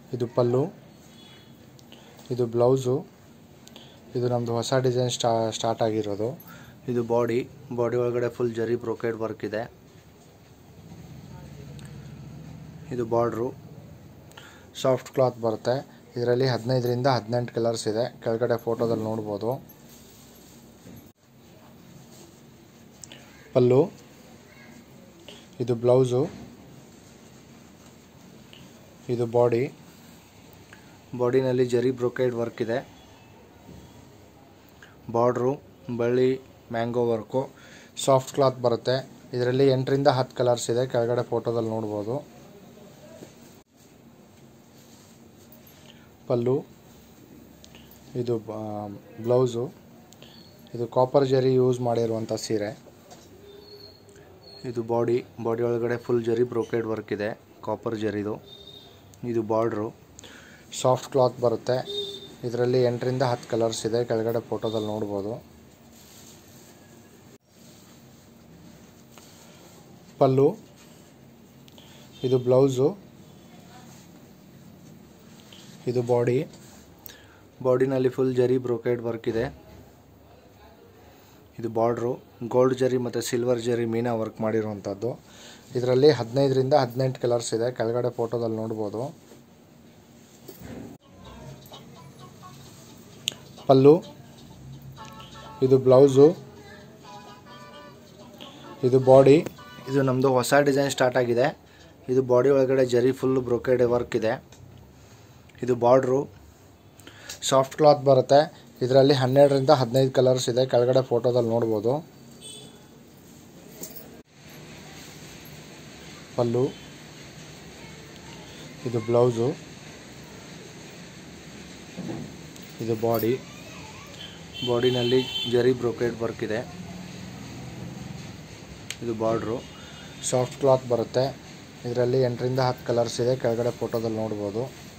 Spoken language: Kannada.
ಇದು ಪಲ್ಲು ಇದು ಬ್ಲೌಸು ಇದು ನಮ್ಮದು ಹೊಸ ಡಿಸೈನ್ ಸ್ಟಾ ಸ್ಟಾರ್ಟ್ ಆಗಿರೋದು ಇದು ಬಾಡಿ ಬಾಡಿ ಒಳಗಡೆ ಫುಲ್ ಜರಿ ಬ್ರೊಕೆಡ್ ವರ್ಕ್ ಇದೆ ಇದು ಬಾರ್ಡ್ರು ಸಾಫ್ಟ್ ಕ್ಲಾತ್ ಬರುತ್ತೆ ಇದರಲ್ಲಿ ಹದಿನೈದರಿಂದ ಹದಿನೆಂಟು ಕಲರ್ಸ್ ಇದೆ ಕೆಳಗಡೆ ಫೋಟೋದಲ್ಲಿ ನೋಡ್ಬೋದು ಪಲ್ಲು ಇದು ಬ್ಲೌಸು ಇದು ಬಾಡಿ ಬಾಡಿನಲ್ಲಿ ಜರಿ ಬ್ರೊಕೈಡ್ ವರ್ಕ್ ಇದೆ ಬಾರ್ಡ್ರು ಬಳ್ಳಿ ಮ್ಯಾಂಗೋ ವರ್ಕು ಸಾಫ್ಟ್ ಕ್ಲಾತ್ ಬರುತ್ತೆ ಇದರಲ್ಲಿ ಎಂಟರಿಂದ ಹತ್ತು ಕಲರ್ಸ್ ಇದೆ ಕೆಳಗಡೆ ಫೋಟೋದಲ್ಲಿ ನೋಡ್ಬೋದು ಪಲ್ಲು ಇದು ಬ್ಲೌಸು ಇದು ಕಾಪರ್ ಜರಿ ಯೂಸ್ ಮಾಡಿರುವಂಥ ಸೀರೆ ಇದು ಬಾಡಿ ಬಾಡಿ ಒಳಗಡೆ ಫುಲ್ ಜರಿ ಬ್ರೊಕೇಡ್ ವರ್ಕ್ ಇದೆ ಕಾಪರ್ ಜರಿದು ಇದು ಬಾರ್ಡ್ರು ಸಾಫ್ಟ್ ಕ್ಲಾತ್ ಬರುತ್ತೆ ಇದರಲ್ಲಿ ಎಂಟರಿಂದ ಹತ್ತು ಕಲರ್ಸ್ ಇದೆ ಕೆಳಗಡೆ ಫೋಟೋದಲ್ಲಿ ನೋಡ್ಬೋದು ಪಲ್ಲು ಇದು ಬ್ಲೌಸು ಇದು ಬಾಡಿ ಬಾಡಿನಲ್ಲಿ ಫುಲ್ ಜರಿ ಬ್ರೊಕೇಡ್ ವರ್ಕ್ ಇದೆ ಇದು ಬಾರ್ಡ್ರು ಗೋಲ್ಡ್ ಜರಿ ಮತ್ತು ಸಿಲ್ವರ್ ಜರಿ ಮೀನಾ ವರ್ಕ್ ಮಾಡಿರುವಂಥದ್ದು ಇದರಲ್ಲಿ ಹದಿನೈದರಿಂದ ಹದಿನೆಂಟು ಕಲರ್ಸ್ ಇದೆ ಕೆಳಗಡೆ ಫೋಟೋದಲ್ಲಿ ನೋಡ್ಬೋದು ಪಲ್ಲು ಇದು ಬ್ಲೌಸು ಇದು ಬಾಡಿ ಇದು ನಮ್ಮದು ಹೊಸ ಡಿಸೈನ್ ಸ್ಟಾರ್ಟ್ ಆಗಿದೆ ಇದು ಬಾಡಿ ಒಳಗಡೆ ಜರಿ ಫುಲ್ ಬ್ರೊಕೇಡ್ ವರ್ಕ್ ಇದೆ ಇದು ಬಾರ್ಡ್ರು ಸಾಫ್ಟ್ ಕ್ಲಾತ್ ಬರುತ್ತೆ ಇದರಲ್ಲಿ ಹನ್ನೆರಡರಿಂದ ಹದಿನೈದು ಕಲರ್ಸ್ ಇದೆ ಕೆಳಗಡೆ ಫೋಟೋದಲ್ಲಿ ನೋಡ್ಬೋದು ಪಲ್ಲು ಇದು ಬ್ಲೌಸು ಇದು ಬಾಡಿ ಬಾಡಿನಲ್ಲಿ ಜರಿ ಬ್ರೊಕೇಡ್ ವರ್ಕ್ ಇದೆ ಇದು ಬಾರ್ಡ್ರು ಸಾಫ್ಟ್ ಕ್ಲಾತ್ ಬರುತ್ತೆ ಇದರಲ್ಲಿ ಎಂಟರಿಂದ ಹತ್ತು ಕಲರ್ಸ್ ಇದೆ ಕೆಳಗಡೆ ಫೋಟೋದಲ್ಲಿ ನೋಡ್ಬೋದು